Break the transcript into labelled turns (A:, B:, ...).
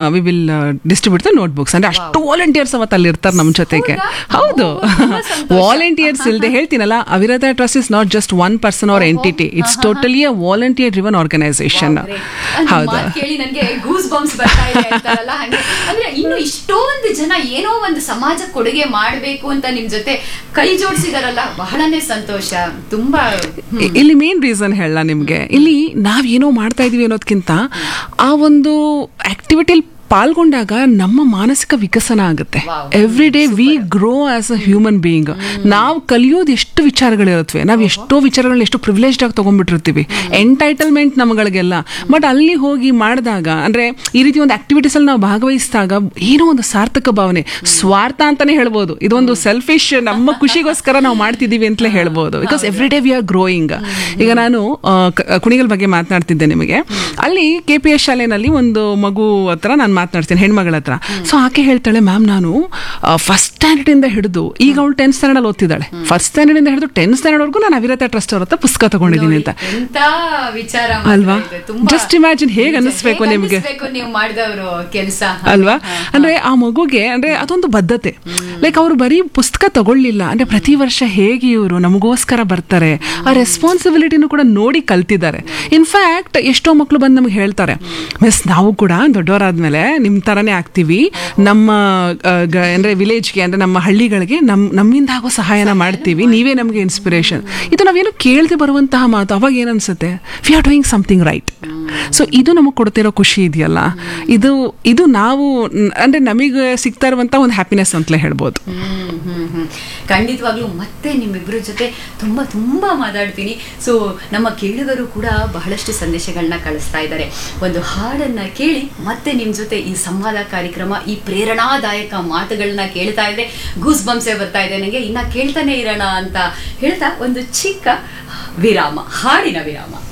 A: V will distribute the notebooks ಅಂದ್ರೆ ಅಷ್ಟು volunteers ಅವತ್ತು ಅಲ್ಲಿ ಇರ್ತಾರೆ ನಮ್ಮ ಜೊತೆಗೆ ಹೌದು ವಾಲಂಟಿಯರ್ಸ್ ಇಲ್ಲದೆ ಹೇಳ್ತೀನಲ್ಲ Avirata trust is not just one person or entity it's totally a volunteer driven organisation ಹೌದು
B: ಕೇಳಿ ನನಗೆ ಗೂಸ್ ಬಂಪ್ಸ್ ಬರ್ತಾ ಇದೆ ಅಂತಾರಲ್ಲ ಹಂಗೆ ಅಂದ್ರೆ ಇನ್ನು ಇಷ್ಟೊಂದು ಜನ ಏನೋ ಒಂದು ಸಮಾಜ ಕೊಡುಗೆ ಮಾಡಬೇಕು ಅಂತ ನಿಮ್ ಜೊತೆ ಕೈ ಜೋಡಿಸಿದಾರಲ್ಲ ಬಹಳನೇ ಸಂತೋಷ ತುಂಬಾ ಹ್ಮ್.
A: ಇ- ಇಲ್ಲಿ ಮೇನ್ ರೀಸನ್ ಹೇಳ ನಿಮ್ಗೆ ಇಲ್ಲಿ ನಾವ್ ಏನೋ ಮಾಡ್ತಾ ಇದೀವಿ ಅನ್ನೋದಕ್ಕಿಂತ ಆ ಒಂದು ಆಕ್ಟಿವಿಟಿಲಿ ಪಾಲ್ಗೊಂಡಾಗ ನಮ್ಮ ಮಾನಸಿಕ ವಿಕಸನ ಆಗುತ್ತೆ
B: Wow.
A: Every day we grow as a human being ನಾವು ಕಲಿಯೋದು ಎಷ್ಟು ವಿಚಾರಗಳಿರುತ್ತವೆ ನಾವು ಎಷ್ಟೋ ವಿಚಾರಗಳನ್ನ ಎಷ್ಟು ಪ್ರಿವಿಲೇಜ್ಡ್ ಆಗಿ ತಗೊಂಡ್ಬಿಟ್ಟಿರ್ತೀವಿ ಎಂಟೈಟಲ್ಮೆಂಟ್ ನಮ್ಗಳಿಗೆಲ್ಲ ಬಟ್ ಅಲ್ಲಿ ಹೋಗಿ ಮಾಡಿದಾಗ ಅಂದ್ರೆ ಈ ರೀತಿ ಒಂದು ಆಕ್ಟಿವಿಟೀಸ್ ಅಲ್ಲಿ ನಾವು ಭಾಗವಹಿಸಿದಾಗ ಏನೋ ಒಂದು ಸಾರ್ಥಕ ಭಾವನೆ ಸ್ವಾರ್ಥ ಅಂತಾನೆ ಹೇಳ್ಬೋದು ಇದೊಂದು ಸೆಲ್ಫಿಶ್ ನಮ್ಮ ಖುಷಿಗೋಸ್ಕರ ನಾವು ಮಾಡ್ತಿದೀವಿ ಅಂತಲೇ ಹೇಳ್ಬೋದು because every day we are growing ಈಗ ನಾನು ಆ, ಕ- ಕುಣಿಗಲ್ ಬಗ್ಗೆ ಮಾತನಾಡ್ತಿದ್ದೆ ನಿಮಗೆ ಅಲ್ಲಿ ಕೆ ಪಿ ಎಸ್ ಶಾಲೆನಲ್ಲಿ ಒಂದು ಮಗು ಹತ್ರ ನಾನು ಮಾತನಾಡ್ತೀನಿ ಹೆಣ್ಮಗಳ ಹತ್ರ ಸೊ ಆಕೆ ಹೇಳ್ತಾಳೆ ಮ್ಯಾಮ್ ನಾನು ಫಸ್ಟ್ ಸ್ಟ್ಯಾಂಡರ್ಡ್ ಇಂದ ಹಿಡಿದು ಈಗ ಅವಳು ಟೆಂತ್ ಸ್ಟ್ಯಾಂಡರ್ಡ್ ಅಲ್ಲಿ ಓದ್ತಿದ್ದಾಳೆ ಫಸ್ಟ್ ಸ್ಟ್ಯಾಂಡರ್ಡ್ ಇಂದ ಹಿಡಿದು ಟೆಂತ್ ಸ್ಟ್ಯಾಂಡರ್ಡ್ ವರ್ಗು ನಾನು ಅವಿರತ ಟ್ರಸ್ಟ್ ಅವ್ರ ಹತ್ರ ಪುಸ್ತಕ ತಗೊಂಡಿದ್ದೀನಿ ಅಂತ
B: ಎಂತ ವಿಚಾರ ಮಾತ್ರ
A: ಅಲ್ವಾ?
B: ಇದು. ತುಂಬಾ
A: Just imagine ಹೇಗ್ ಅನ್ನಿಸ್ಬೇಕು
B: ಹೇಗ್
A: ನಿಮ್ಗೆ?
B: ಅನ್ನಿಸ್ಬೇಕು ನೀವು ಮಾಡಿದವರು ಕೆಲಸ
A: ಅಲ್ವಾ ಅಂದ್ರೆ ಆ ಮಗುಗೆ ಅಂದ್ರೆ ಅದೊಂದು ಬದ್ಧತೆ ಲೈಕ್ ಅವರು ಬರೀ ಪುಸ್ತಕ ತಗೊಳ್ಳಿಲ್ಲ ಅಂದ್ರೆ ಪ್ರತಿ ವರ್ಷ ಹೇಗೆ ಇವರು ನಮಗೋಸ್ಕರ ಬರ್ತಾರೆ ಆ ರೆಸ್ಪಾನ್ಸಿಬಿಲಿಟಿನೂ ಕೂಡ ನೋಡಿ ಕಲ್ತಿದ್ದಾರೆ ಇನ್ಫ್ಯಾಕ್ಟ್ ಎಷ್ಟೋ ಮಕ್ಕಳು ಬಂದು ನಮ್ಗೆ ಹೇಳ್ತಾರೆ ಮಿಸ್ ನಾವು ಕೂಡ ದೊಡ್ಡವರಾದ್ಮೇಲೆ ನಿಮ್ ತರನೇ ಆಗ್ತೀವಿ ನಮ್ಮ ಆ, ಗ- ಅಂದ್ರೆ ವಿಲೇಜ್ಗೆ ಅಂದ್ರೆ ನಮ್ಮ ಹಳ್ಳಿಗಳಿಗೆ ನಮ್ ನಮ್ಮಿಂದ ಆಗೋ ಸಹಾಯನ ಮಾಡ್ತೀವಿ ನೀವೇ ನಮಗೆ ಇನ್ಸ್ಪಿರೇಷನ್ ಇದು ನಾವೇನು ಕೇಳದೆ ಬರುವಂತಹ ಮಾತು ಅವಾಗ ಏನನ್ಸುತ್ತೆ we are doing something right so ಇದು ನಮಗೆ ಕೊಡ್ತಿರೋ ಖುಷಿ ಇದೆಯಲ್ಲ ಇದು ಇದು ನಾವು ನ್- ಅಂದ್ರೆ ನಮಗೆ ಸಿಗ್ತಾ ಇರುವಂತ ಒಂದು ಹ್ಯಾಪಿನೆಸ್ ಅಂತಲೇ ಹೇಳ್ಬೋದು
B: ಹ್ಮ್ ಹ್ಮ್ ಹ್ಮ್ ಖಂಡಿತವಾಗ್ಲೂ ಮತ್ತೆ ನಿಮ್ಮಿಬ್ಬರ ಜೊತೆ ತುಂಬಾ ತುಂಬಾ ಮಾತಾಡ್ತೀನಿ ಸೊ ನಮ್ಮ ಕೇಳುಗರು ಕೂಡ ಬಹಳಷ್ಟು ಸಂದೇಶಗಳನ್ನ ಕಳಿಸ್ತಾ ಇದ್ದಾರೆ ಒಂದು ಹಾಡನ್ನ ಕೇಳಿ ಮತ್ತೆ ನಿಮ್ ಜೊತೆ ಈ ಸಂವಾದ ಕಾರ್ಯಕ್ರಮ ಈ ಪ್ರೇರಣಾದಾಯಕ ಮಾತುಗಳನ್ನ ಕೇಳ್ತಾ ಇದ್ರೆ ಗೂಸ್ ಬಂಸೆ ಬರ್ತಾ ಇದೆ ನನಗೆ ಇನ್ನ ಕೇಳ್ತಾನೆ ಇರೋಣ ಅಂತ ಹೇಳ್ತಾ ಒಂದು ಚಿಕ್ಕ ವಿರಾಮ ಹಾಡಿನ ವಿರಾಮ